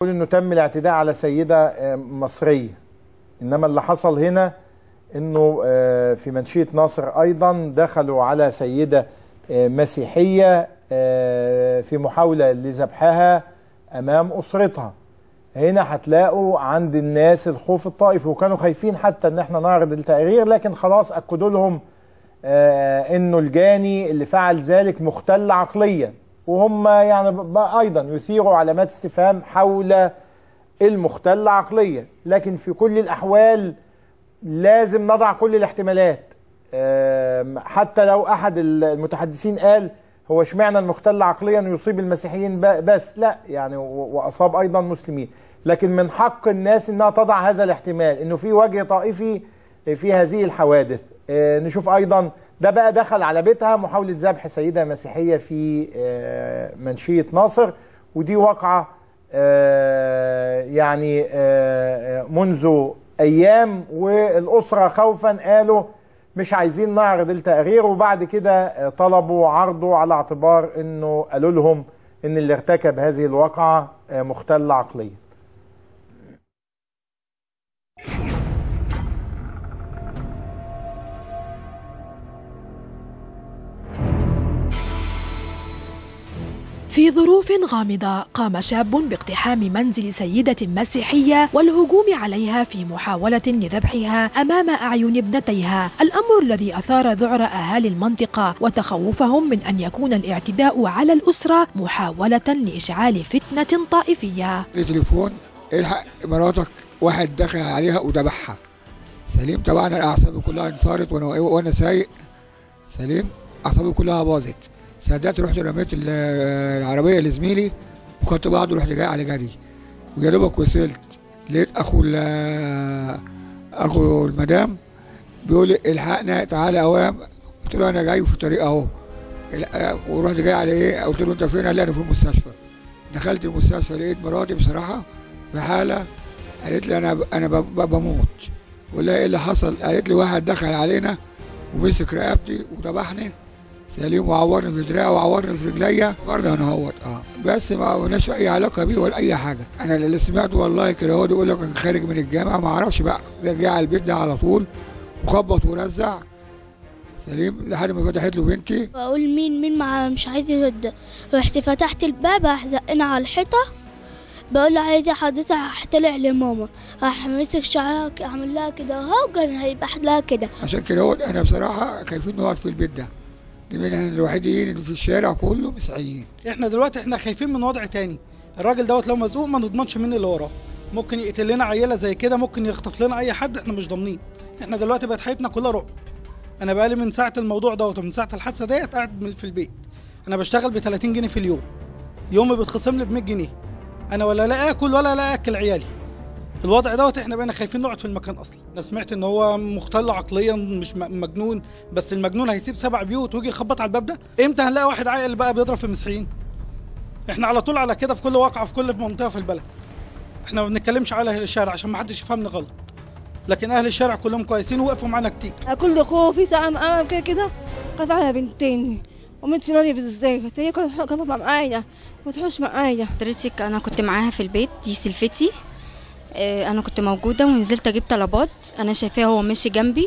انه تم الاعتداء على سيده آه، مصريه انما اللي حصل هنا انه آه، في منشيه ناصر ايضا دخلوا على سيده آه، مسيحيه آه، في محاوله لذبحها امام اسرتها هنا هتلاقوا عند الناس الخوف الطائفي وكانوا خايفين حتى ان احنا نعرض التقرير لكن خلاص اكدوا لهم آه، انه الجاني اللي فعل ذلك مختل عقليا وهم يعني ب- ايضا يثيروا علامات استفهام حول المختل عقليا لكن في كل الاحوال لازم نضع كل الاحتمالات آم، حتى لو احد المتحدثين قال هو اشمعنى المختل عقليا يصيب المسيحيين ب- بس لا يعني و- واصاب ايضا مسلمين لكن من حق الناس انها تضع هذا الاحتمال انه في وجه طائفي في هذه الحوادث آه، نشوف ايضا ده بقى دخل على بيتها محاولة ذبح سيدة مسيحية في آه، منشية ناصر ودي واقعة آه، يعني آه، آه، منذ أيام والأسرة خوفا قالوا مش عايزين نعرض التقرير وبعد كده آه، طلبوا عرضه على اعتبار انه قالوا لهم ان اللي ارتكب هذه الواقعة آه، مختل عقليا في ظروف غامضة قام شاب باقتحام منزل سيدة مسيحية والهجوم عليها في محاولة لذبحها أمام أعين ابنتيها الأمر الذي أثار ذعر أهالي المنطقة وتخوفهم من أن يكون الاعتداء على الأسرة محاولة لإشعال فتنة طائفية لي تليفون الحق مراتك واحد دخل عليها وذبحها سليم طبعا انا اعصابي كلها انصارت وانا وانا سايق سليم اعصابي كلها باظت صدقت رحت رميت ال- العربيه لزميلي وخدت بعض ورحت جاي على جري ويا دوبك وصلت لقيت اخو ال- اخو المدام بيقول لي الحقنا تعالى اوام قلت له انا جاي في الطريق اهو ال- ورحت جاي على ايه قلت له انت فين قال لي انا في المستشفى دخلت المستشفى لقيت مراتي بصراحه في حاله قالت لي انا انا ب- ب- بموت ولا ايه اللي حصل قالت لي واحد دخل علينا ومسك رقبتي وذبحني سليم وعورني في دراعي وعورني في رجليا برضه انا اهوت اه بس ما مالناش اي علاقه بيه ولا اي حاجه انا اللي سمعت والله كده هو يقول لك كان خارج من الجامعه ما اعرفش بقى جه على البيت ده على طول وخبط ورزع سليم لحد ما فتحت له بنتي بقول مين مين مع مش عايز يرد رحت فتحت الباب راح زقنا على الحيطة بقول له عايزة حضرتك هحتلع لماما راح مسك شعرها ك- عمل لها كده اهو كان هيبقى لها كده عشان كده هو احنا بصراحه خايفين نقعد في البيت ده لان احنا الوحيدين اللي في الشارع كله مسيحيين احنا دلوقتي احنا خايفين من وضع تاني الراجل دوت لو مزقوق ما نضمنش مين اللي وراه ممكن يقتل لنا عيله زي كده ممكن يخطف لنا اي حد احنا مش ضامنين احنا دلوقتي بقت حياتنا كلها رعب انا بقالي من ساعه الموضوع دوت ومن ساعه الحادثه ديت قاعد من- في البيت انا بشتغل ب 30 جنيه في اليوم يومي بيتخصم لي ب 100 جنيه انا ولا لا اكل ولا لا اكل عيالي الوضع دوت احنا بقينا خايفين نقعد في المكان اصلا انا سمعت ان هو مختل عقليا مش م- مجنون بس المجنون هيسيب سبع بيوت ويجي يخبط على الباب ده امتى هنلاقي واحد عاقل بقى بيضرب في المسيحيين احنا على طول على كده في كل واقعه في كل منطقه في البلد احنا ما بنتكلمش على اهل الشارع عشان ما حدش يفهمنا غلط لكن اهل الشارع كلهم كويسين ووقفوا معانا كتير كل خوفي ساعة ما أنا كده كده خايف على بنتين وبنتي مريم بالذات هي كانت كانت معايا ما تحوش معايا حضرتك انا كنت معاها في البيت دي سلفتي آه، انا كنت موجوده ونزلت اجيب طلبات انا شايفاه هو ماشي جنبي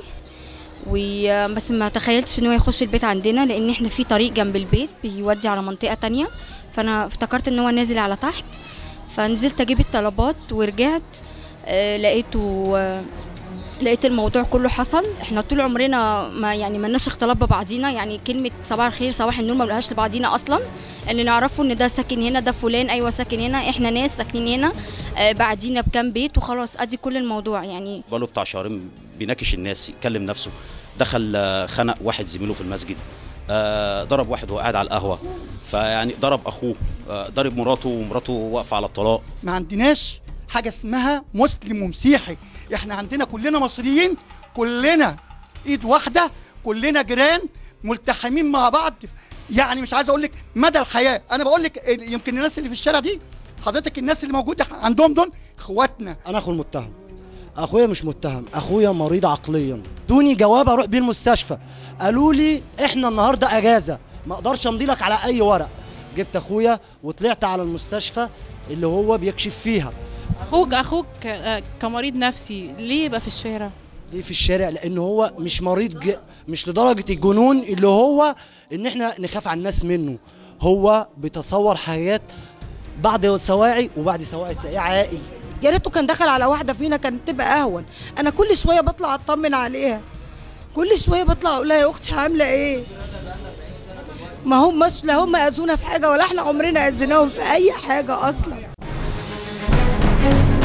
و- بس ما تخيلتش ان هو يخش البيت عندنا لان احنا في طريق جنب البيت بيودي على منطقه تانية فانا افتكرت ان هو نازل على تحت فنزلت اجيب الطلبات ورجعت آه، لقيته آه، لقيت الموضوع كله حصل احنا طول عمرنا ما يعني ملناش اختلاط ببعضينا يعني كلمه صباح الخير صباح النور ما بنقولهاش لبعضينا اصلا اللي نعرفه ان ده ساكن هنا ده فلان ايوه ساكن هنا احنا ناس ساكنين هنا آه بعدينا بكام بيت وخلاص ادي كل الموضوع يعني بقاله بتاع شهرين بيناقش الناس يكلم نفسه دخل آه، خنق واحد زميله في المسجد آه، ضرب واحد وهو قاعد على القهوه فيعني ضرب اخوه آه، ضرب مراته ومراته واقفه على الطلاق ما عندناش حاجه اسمها مسلم ومسيحي احنا عندنا كلنا مصريين كلنا ايد واحده كلنا جيران ملتحمين مع بعض يعني مش عايز اقول لك مدى الحياه انا بقول لك يمكن الناس اللي في الشارع دي حضرتك الناس اللي موجوده عندهم دول اخواتنا انا اخو المتهم اخويا مش متهم اخويا مريض عقليا دوني جواب اروح بيه المستشفى قالوا لي احنا النهارده اجازه ما اقدرش امضي لك على اي ورق جبت اخويا وطلعت على المستشفى اللي هو بيكشف فيها اخوك اخوك آه، كمريض نفسي ليه يبقى في الشارع ليه في الشارع لان هو مش مريض ج... مش لدرجه الجنون اللي هو ان احنا نخاف على الناس منه هو بيتصور حاجات بعد سواعي وبعد سواعي تلاقيه عاقل يا ريته كان دخل على واحده فينا كانت تبقى اهون انا كل شويه بطلع اطمن عليها كل شويه بطلع اقول لها يا اختي عامله ايه ما هم مش لا هم اذونا في حاجه ولا احنا عمرنا اذيناهم في اي حاجه اصلا